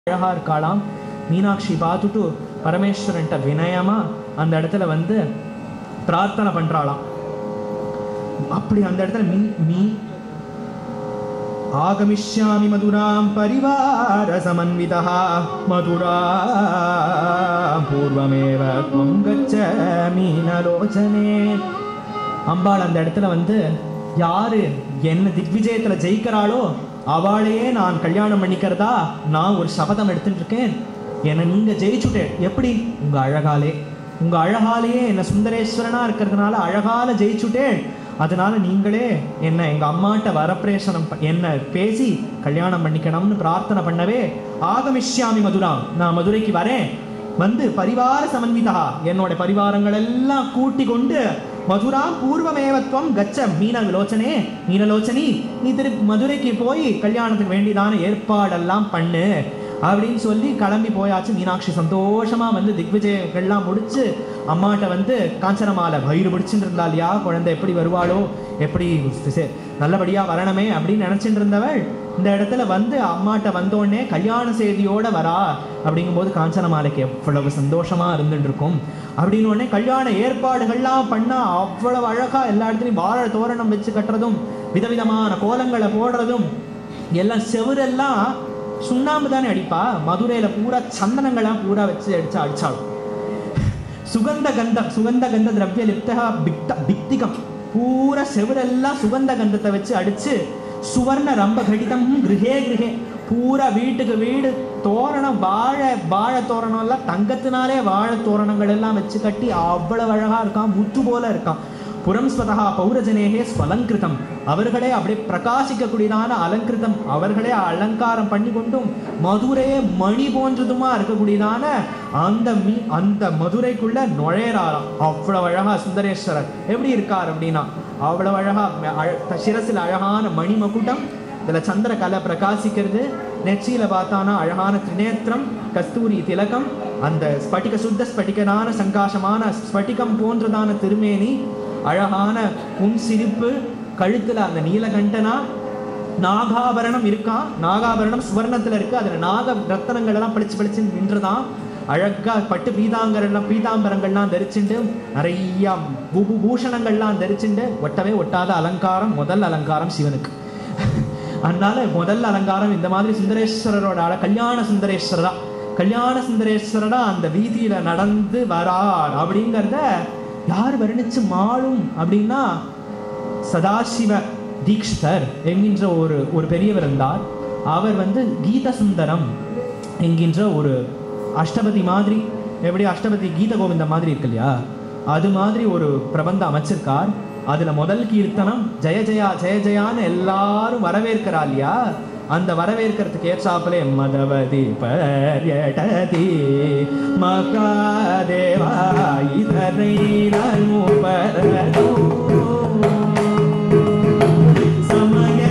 அழகா இருக்காளாம் மீனாட்சி பார்த்துட்டு பரமேஸ்வரன்ட்ட வினயமா அந்த இடத்துல வந்து பிரார்த்தனை பண்றாளாம் அப்படி அந்த இடத்துல மீ மீ ஆகமிஷ்யாமி மதுராம் பரிவார சமன்விதா மதுரா பூர்வமேவ துவம் கச்ச மீனலோச்சனே அம்பாள் அந்த இடத்துல வந்து யாரு என்ன திக்விஜயத்துல ஜெயிக்கிறாளோ அவளையே நான் கல்யாணம் பண்ணிக்கிறதா நான் ஒரு சபதம் எடுத்துட்டு இருக்கேன் என்னை நீங்க ஜெயிச்சுட்டேன் எப்படி உங்க அழகாலே உங்க அழகாலேயே என்ன சுந்தரேஸ்வரனா இருக்கிறதுனால அழகால ஜெயிச்சுட்டேன் அதனால நீங்களே என்ன எங்க அம்மாட்ட வரப்பிரேஷனம் ப- என்ன பேசி கல்யாணம் பண்ணிக்கணும்னு பிரார்த்தனை பண்ணவே ஆகமிஷ்யாமி மதுரா நான் மதுரைக்கு வரேன் வந்து பரிவார சமன்விதா என்னோட பரிவாரங்கள் எல்லாம் கூட்டி கொண்டு மதுரா பூர்வமேவத்வம் கச்ச மீன விலோச்சனே மீனலோச்சனி நீ திரு மதுரைக்கு போய் கல்யாணத்துக்கு வேண்டியதான ஏற்பாடெல்லாம் பண்ணு அப்படின்னு சொல்லி கிளம்பி போயாச்சு மீனாட்சி சந்தோஷமா வந்து திக்விஜயங்கள்லாம் முடிச்சு அம்மாட்ட வந்து காஞ்சனமாலை வயிறு பிடிச்சிட்டு இருந்தா இல்லையா குழந்தை எப்படி வருவாளோ எப்படி சே- நல்லபடியா வரணுமே அப்படின்னு நினைச்சிட்டு இருந்தவள் இந்த இடத்துல வந்து அம்மாட்ட வந்தோடனே கல்யாண செய்தியோட வரா அப்படிங்கும்போது காஞ்சனமாலைக்கு எவ்வளவு சந்தோஷமா இருந்துட்டு இருக்கும் அப்படின்னு உடனே கல்யாண ஏற்பாடுகள்லாம் பண்ணா அவ்வளவு அழகா எல்லா இடத்துலயும் வாழை தோரணம் வச்சு கட்டுறதும் விதவிதமான கோலங்களை போடுறதும் எல்லாம் செவுரெல்லாம் சுண்ணாம்பு தானே அடிப்பா மதுரையில பூரா சந்தனங்கள்லாம் பூரா வச்சு அடிச்சு அடிச்சாலும் சுகந்த கந்த சுகந்த கந்த திரவிய லிப்தா பிக்த பிக்திகம் பூரா செவுரெல்லாம் சுகந்த கந்தத்தை வச்சு அடிச்சு சுவர்ண ரம்ப கடிதம் கிருஹே கிருஹே பூரா வீட்டுக்கு வீடு தோரணம் வாழை வாழை தோரணம் எல்லாம் தங்கத்தினாலே வாழை தோரணங்கள் எல்லாம் வச்சு கட்டி அவ்வளவு அழகா இருக்கான் முத்து போல இருக்கான் புறம் ஸ்வதா பௌரஜனேகே ஸ்வலங்கிருதம் அவர்களே அப்படியே பிரகாசிக்கக்கூடியதான அலங்கிருதம் அவர்களே அலங்காரம் பண்ணி கொண்டும் மதுரையே மணி போன்றதுமா இருக்கக்கூடியதான அந்த மீ அந்த மதுரைக்குள்ள நுழையறாராம் அவ்வளவு அழகா சுந்தரேஸ்வரர் எப்படி இருக்கார் அப்படின்னா அவ்வளவு அழகா அழ- சிரசில் அழகான மணி மகுடம் இதுல சந்திர கலை பிரகாசிக்கிறது நெற்றியில பார்த்தானா அழகான திரிநேத்திரம் கஸ்தூரி திலகம் அந்த ஸ்பட்டிக சுத்த ஸ்பட்டிகனான சங்காசமான ஸ்பட்டிகம் போன்றதான திருமேனி அழகான உன் சிரிப்பு கழுத்துல அந்த நீலகண்டனா நாகாபரணம் இருக்கா நாகாபரணம் சுவர்ணத்துல இருக்கு அதுல நாக ரத்தனங்கள் எல்லாம் பளிச்சு பளிச்சு நின்றுதான் அழகா பட்டு பீதாங்கரெல்லாம் பீதாம்பரங்கள்லாம் தரிச்சுண்டு நிறைய பூ- பூஷணங்கள்லாம் தரிச்சுண்டு ஒட்டவே ஒட்டாத அலங்காரம் முதல் அலங்காரம் சிவனுக்கு அதனால முதல் அலங்காரம் இந்த மாதிரி சுந்தரேஸ்வரரோட அழ கல்யாண சுந்தரேஸ்வரரா கல்யாண சுந்தரேஸ்வரரா அந்த வீதியில நடந்து வரார் அப்படிங்கிறத யார் வர்ணிச்சு மாளும் அப்படின்னா சதாசிவ தீக்ஷிதர் என்கின்ற ஒரு ஒரு பெரியவர் இருந்தார் அவர் வந்து கீத சுந்தரம் என்கின்ற ஒரு அஷ்டபதி மாதிரி எப்படி அஷ்டபதி கீத கோவிந்தம் மாதிரி இருக்கு இல்லையா அது மாதிரி ஒரு பிரபந்தம் அமைச்சிருக்கார் அதுல முதல் கீர்த்தனம் ஜெய ஜெயா ஜெய ஜெயான்னு எல்லாரும் வரவேற்கிறா இல்லையா அந்த வரவேற்கிறதுக்கு ஏற்றாப்புலே மதவதி பர்யடதி மகாதேவா இதனை ಸಮಯ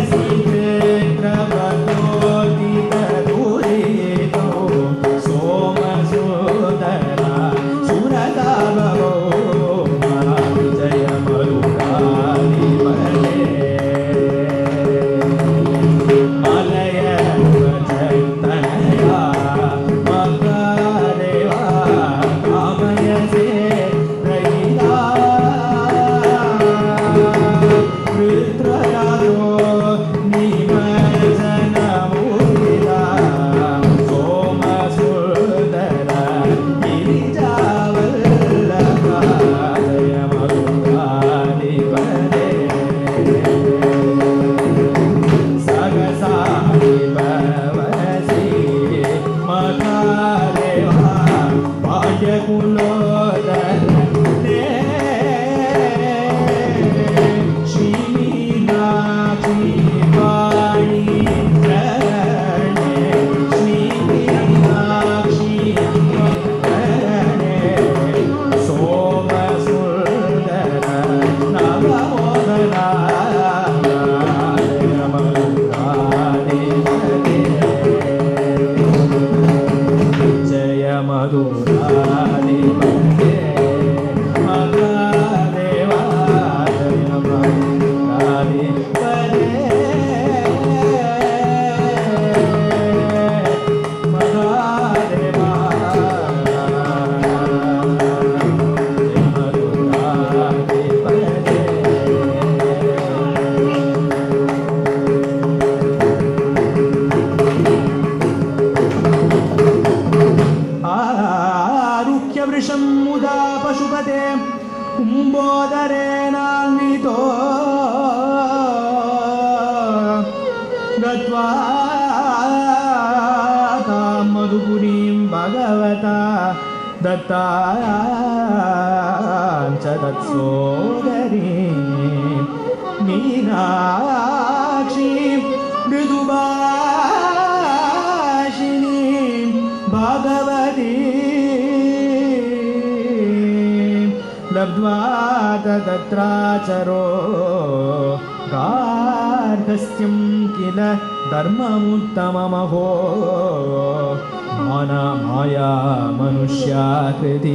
ಶೀಘ್ರವತೋದಿತದೂರಿತೋ ಸೋಮ ಸೋದರ ಸುರದಾಭವೋ ಜಯ ಮರುಕಾಲಿ ಮಲಯ ಭಜಂತನಯ ಮಗಾದೇವ ಕಾಮಯಸೆ ರೈಲಾ விஷம் முதா பசுபதே கும்போதரேனான்விதோ गत्वा तां मधुपुरीं भगवता दत्तां च तत्सोदरीं मीनाक्षीं मृदुभाषिणीं भगवतीं लब्ध्वा तत्राचरो गार्हस्थ्यं किल धर्ममुत्तममहो माना माया மனுஷ்யாகிருதி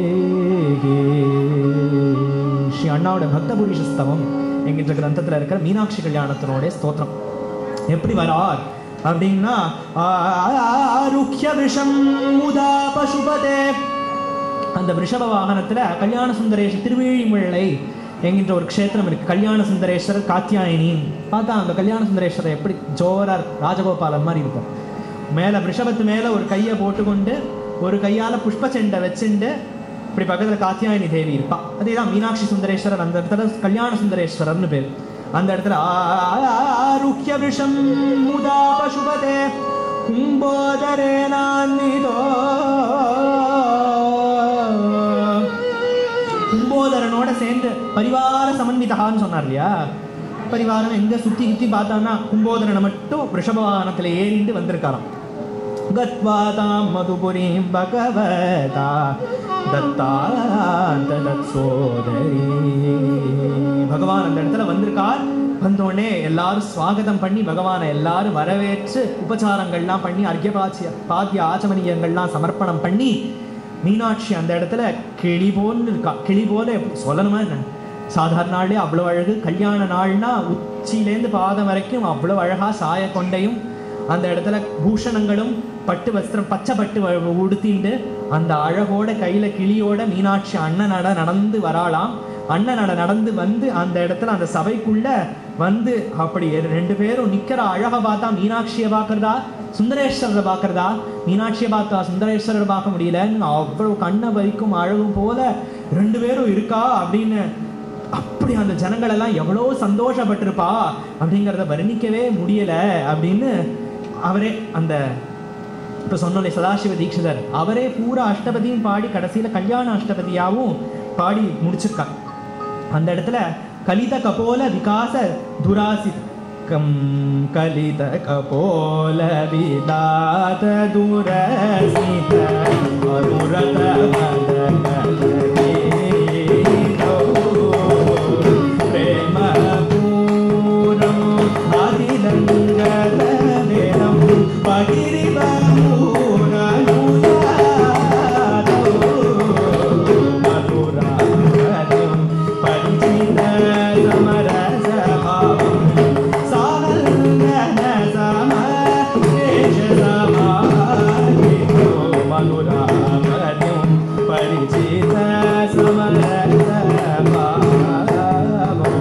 ஸ்ரீ அண்ணாவோட பக்த புருஷஸ்தவம் என்கின்ற கிரந்தத்தில் இருக்கிற மீனாட்சி கல்யாணத்தினுடைய ஸ்தோத்திரம் எப்படி வரார் அப்படின்னா ஆருக்கிய விஷம் முதா பசுபதே அந்த ரிஷப வாகனத்துல கல்யாண சுந்தரேஷ் திருவேழிமுள்ளை என்கின்ற ஒரு க்ஷேத்திரம் இருக்கு கல்யாண சுந்தரேஸ்வரர் காத்தியாயினி பார்த்தா அந்த கல்யாண சுந்தரேஸ்வரர் எப்படி ஜோரார் ராஜகோபாலன் மாதிரி இருக்கும் மேல ரிஷபத்து மேல ஒரு கையை போட்டுக்கொண்டு ஒரு கையால புஷ்ப செண்டை வச்சுண்டு இப்படி பக்கத்துல காத்தியாயினி தேவி இருப்பா அதேதான் மீனாட்சி சுந்தரேஸ்வரர் அந்த இடத்துல கல்யாண சுந்தரேஸ்வரர்னு பேர் அந்த இடத்துல ஆருக்கிய விஷம் முதா பசுபதே கும்போதரே கும்போதரனோட சேர்ந்து பரிவார சமன்விதகான்னு சொன்னார் இல்லையா பரிவாரம் எங்க சுத்தி சுத்தி பார்த்தான்னா கும்போதரனை மட்டும் ரிஷப வாகனத்துல ஏறிண்டு வந்திருக்காராம் கத்வா தாம் மதுபுரீம் பகவதா தத்தாந்த தத்சோதரி பகவான் அந்த இடத்துல வந்திருக்கார் வந்தோடனே எல்லாரும் ஸ்வாகதம் பண்ணி பகவானை எல்லாரும் வரவேற்று உபச்சாரங்கள்லாம் பண்ணி அர்க்கிய பாச்சிய பாத்திய ஆச்சமனியங்கள்லாம் சமர்ப்பணம் பண்ணி மீனாட்சி அந்த இடத்துல கிளி போன்னு இருக்கா கிளி போல எப்படி சொல்லணுமா என்ன சாதாரண நாளே அவ்வளோ அழகு கல்யாண நாள்னா உச்சியிலேருந்து பாதம் வரைக்கும் அவ்வளோ அழகா சாய கொண்டையும் அந்த இடத்துல பூஷணங்களும் பட்டு வஸ்திரம் பச்சை பட்டு வ- உடுத்திண்டு அந்த அழகோட கையில கிளியோட மீனாட்சி அண்ணனட நடந்து வராளாம் அண்ணனட நடந்து வந்து அந்த இடத்துல அந்த சபைக்குள்ள வந்து அப்படி ரெண்டு பேரும் நிக்கிற அழகை பார்த்தா மீனாட்சியை பார்க்கறதா சுந்தரேஸ்வரரை பார்க்கறதா மீனாட்சியை பார்த்தா சுந்தரேஸ்வரரை பார்க்க முடியலன்னு அவ்வளவு கண்ணை பறிக்கும் அழகும் போல ரெண்டு பேரும் இருக்கா அப்படின்னு அப்படி அந்த ஜனங்கள் எல்லாம் எவ்வளோ சந்தோஷப்பட்டிருப்பா அப்படிங்கிறத வர்ணிக்கவே முடியல அப்படின்னு அவரே அந்த இப்ப சொன்னோம் சதாசிவ தீட்சிதர் அவரே பூரா அஷ்டபதியும் பாடி கடைசியில கல்யாண அஷ்டபதியாவும் பாடி முடிச்சிருக்கார் அந்த இடத்துல கலித கபோல விகாச துராசி கம் கலித கபோல விதாத துரசித அருரத ప్రేమ పూరం అదిలంగదం పగిరివ మధురాగం పరిచిత సమరస భావం సాగల్గన సమేష సమాహితో మధురాగం పరిచిత సమరస భావం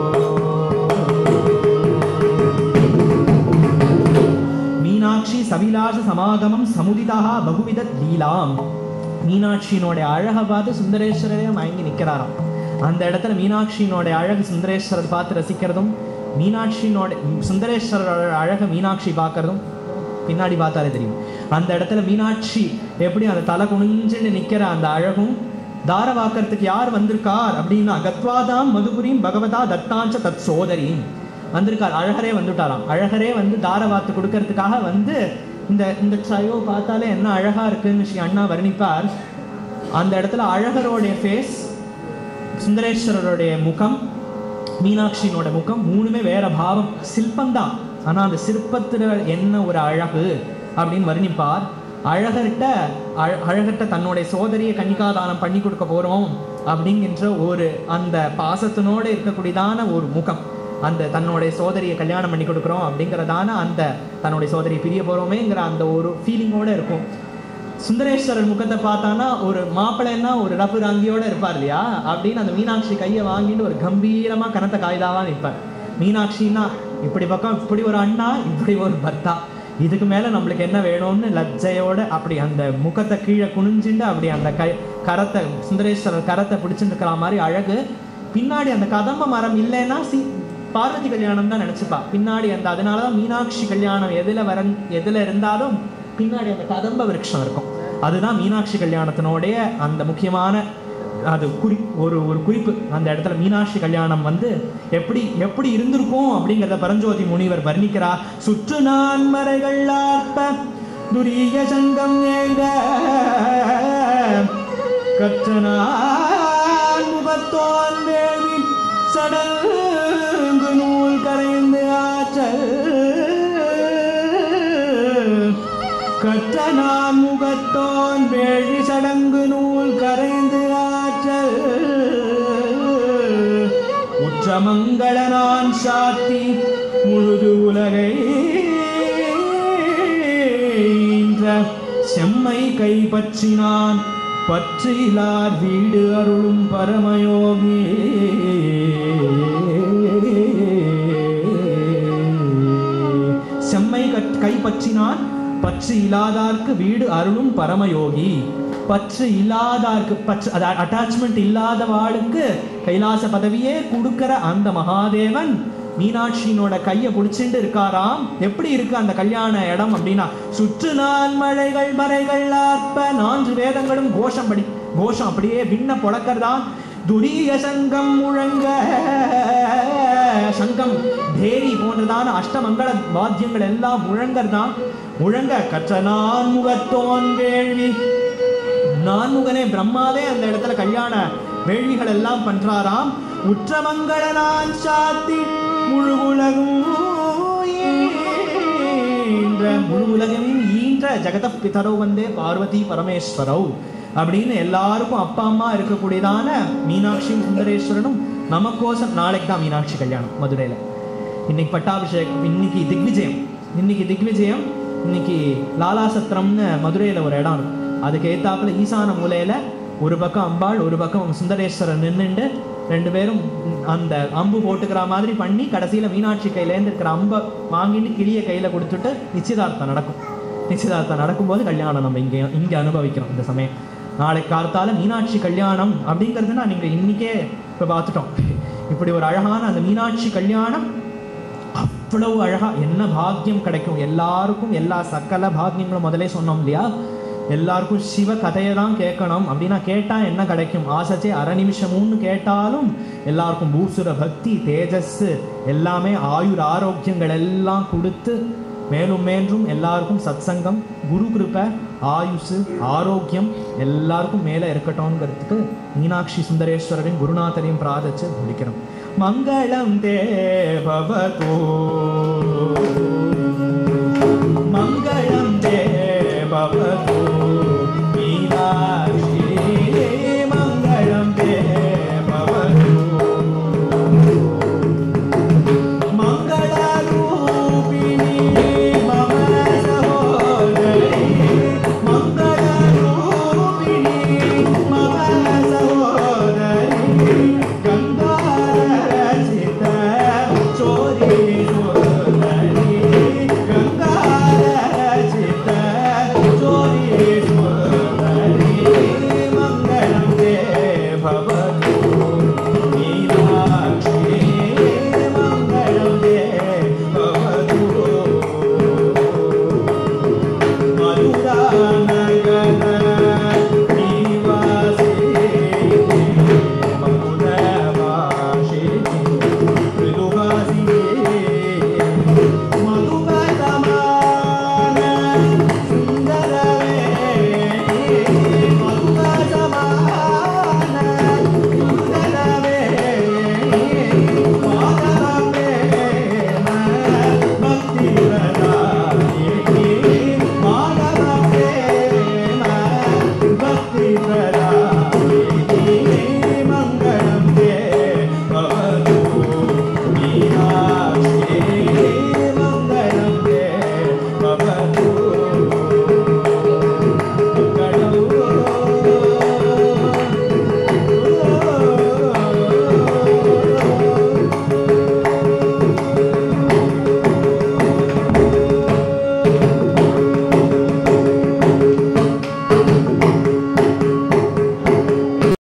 மீனாட்சி சவிலாச சமாகமம் சமுதிதா பகுவித லீலாம் மீனாட்சியினோட அழகை பார்த்து சுந்தரேஸ்வரரே மயங்கி நிற்கிறாராம் அந்த இடத்துல மீனாட்சியினோட அழகு சுந்தரேஸ்வரர் பார்த்து ரசிக்கிறதும் மீனாட்சியினோட சுந்தரேஸ்வரரோட அழகை மீனாட்சி பார்க்கறதும் பின்னாடி பார்த்தாலே தெரியும் அந்த இடத்துல மீனாட்சி எப்படி அந்த தலை குனிஞ்சுன்னு நிக்கிற அந்த அழகும் தாரவாக்கறதுக்கு யார் வந்திருக்கார் அப்படின்னா கத்வாதாம் மதுபுரியும் பகவதா தத்தாஞ்ச தத் சோதரியும் வந்திருக்கார் அழகரே வந்துட்டாராம் அழகரே வந்து தாரவாத்து கொடுக்கறதுக்காக வந்து இந்த இந்த ட்ரையோ பார்த்தாலே என்ன அழகா இருக்குன்னு ஸ்ரீ அண்ணா வர்ணிப்பார் அந்த இடத்துல அழகரோடைய ஃபேஸ் சுந்தரேஸ்வரருடைய முகம் மீனாட்சியினோட முகம் மூணுமே வேற பாவம் சிற்பம்தான் ஆனா அந்த சிற்பத்துல என்ன ஒரு அழகு அப்படின்னு வர்ணிப்பார் அழகர்கிட்ட அழ- அழகர்கிட்ட தன்னுடைய சோதரியை கன்னிகாதானம் பண்ணி கொடுக்க போறோம் அப்படிங்கிற ஒரு அந்த பாசத்தினோட இருக்கக்கூடியதான ஒரு முகம் அந்த தன்னுடைய சோதரியை கல்யாணம் பண்ணி கொடுக்குறோம் அப்படிங்கிறதான அந்த தன்னுடைய சோதரியை பிரிய போறோமேங்கிற அந்த ஒரு ஃபீலிங்கோட இருக்கும் சுந்தரேஸ்வரர் முகத்தை பார்த்தானா ஒரு மாப்பிள்ளைன்னா ஒரு ரப்பு ரங்கியோட இருப்பார் இல்லையா அப்படின்னு அந்த மீனாட்சி கையை வாங்கிட்டு ஒரு கம்பீரமா கனத்த காய்தாவா நிற்பார் மீனாட்சின்னா இப்படி பக்கம் இப்படி ஒரு அண்ணா இப்படி ஒரு பர்த்தா இதுக்கு மேல நம்மளுக்கு என்ன வேணும்னு லஜ்ஜையோட அப்படி அந்த முகத்தை கீழே குனிஞ்சுண்டு அப்படி அந்த கை கரத்தை சுந்தரேஸ்வரர் கரத்தை பிடிச்சிட்டு இருக்கிற மாதிரி அழகு பின்னாடி அந்த கதம்ப மரம் இல்லைன்னா சி பார்வதி கல்யாணம் தான் நினைச்சுப்பா பின்னாடி அந்த அதனாலதான் மீனாட்சி கல்யாணம் எதுல வர எதுல இருந்தாலும் பின்னாடி அந்த கதம்ப விருட்சம் இருக்கும் அதுதான் மீனாட்சி கல்யாணத்தினுடைய அந்த முக்கியமான அது குறி ஒரு ஒரு குறிப்பு அந்த இடத்துல மீனாட்சி கல்யாணம் வந்து எப்படி எப்படி இருந்திருக்கும் அப்படிங்கிறத பரஞ்சோதி முனிவர் வர்ணிக்கிறார் சுற்று நான்மறைகள் ஆற்ப துரிய சங்கம் ஏங்க கற்றனான் முகத்தோன் வேள்வி சடங்கு நூல் கரைந்து ஆற்றல் கற்ற நான் முகத்தோன் வேள்வி சடங்கு நூல் கரைந்து ஆற்றல் உற்றமங்கள நான் சாத்தி முழுது உலகை ஈன்ற செம்மை கைப்பற்றினான் பற்றிலார் வீடு அருளும் பரமயோகி செம்மை கட்- கைப்பற்றினான் பற்று இல்லாதார்க்கு வீடு அருளும் பரமயோகி பற்று இல்லாதார்க்கு பற்று அட்டாச்மெண்ட் இல்லாதவாளுக்கு கைலாச பதவியே கொடுக்கிற அந்த மகாதேவன் மீனாட்சியினோட கையை பிடிச்சிட்டு இருக்காராம் எப்படி இருக்கு அந்த கல்யாண இடம் அப்படின்னா சுற்று நான் மழைகள் மறைகள் ஆற்ப நான்கு வேதங்களும் கோஷம் படி கோஷம் அப்படியே விண்ண பொழக்கிறதான் துரிய சங்கம் முழங்க சங்கம் பேரி போன்றதான அஷ்டமங்கள வாத்தியங்கள் எல்லாம் முழங்கறதான் முழங்க கற்ற நான் முகத்தோன் வேள்வி நான்முகனே பிரம்மாவே அந்த இடத்துல கல்யாண வேள்விகள் எல்லாம் பண்றாராம் உற்றமங்கள நான் சாத்தி முழு உலகும் ஈன்ற முழு உலகமும் ஈன்ற ஜெகத பிதரோ வந்தே பார்வதி பரமேஸ்வரௌ அப்படின்னு எல்லாருக்கும் அப்பா அம்மா இருக்கக்கூடியதான மீனாட்சியும் சுந்தரேஸ்வரனும் நமக்கோசம் நாளைக்கு தான் மீனாட்சி கல்யாணம் மதுரையில இன்னைக்கு பட்டாபிஷேகம் இன்னைக்கு திக்விஜயம் இன்னைக்கு திக்விஜயம் இன்னைக்கு லாலாசத்திரம்னு மதுரையில ஒரு இடம் இருக்கு அதுக்கு ஏத்தாப்புல ஈசான மூலையில ஒரு பக்கம் அம்பாள் ஒரு பக்கம் சுந்தரேஸ்வரர் நின்னுண்டு ரெண்டு பேரும் அந்த அம்பு போட்டுக்கிற மாதிரி பண்ணி கடைசியில மீனாட்சி கையிலேருந்து இருக்கிற அம்பை வாங்கிட்டு கிளிய கையில கொடுத்துட்டு நிச்சயதார்த்தம் நடக்கும் நிச்சயதார்த்தம் நடக்கும்போது கல்யாணம் நம்ம இங்கே இங்க அனுபவிக்கிறோம் இந்த சமயம் நாளை காலத்தால மீனாட்சி கல்யாணம் அப்படிங்கிறதுனா நீங்க இன்னைக்கே இப்ப பார்த்துட்டோம் இப்படி ஒரு அழகான அந்த மீனாட்சி கல்யாணம் அவ்வளவு அழகா என்ன பாக்கியம் கிடைக்கும் எல்லாருக்கும் எல்லா சகல பாக்கியங்களும் முதலே சொன்னோம் இல்லையா எல்லாருக்கும் சிவ கதையை தான் கேட்கணும் அப்படின்னா கேட்டா என்ன கிடைக்கும் ஆசைச்சே அரை நிமிஷமும்னு கேட்டாலும் எல்லாருக்கும் பூசுர பக்தி தேஜஸ் எல்லாமே ஆயுர் ஆரோக்கியங்கள் எல்லாம் கொடுத்து மேலும் மேலும் எல்லாருக்கும் சத்சங்கம் குரு கிருபை ஆயுசு ஆரோக்கியம் எல்லாருக்கும் மேலே இருக்கட்டும்ங்கிறதுக்கு மீனாட்சி சுந்தரேஸ்வரரின் குருநாதரையும் பிரார்த்திச்சு முடிக்கிறோம் மங்களம் தேவவதோ மங்களம் தேவவதோ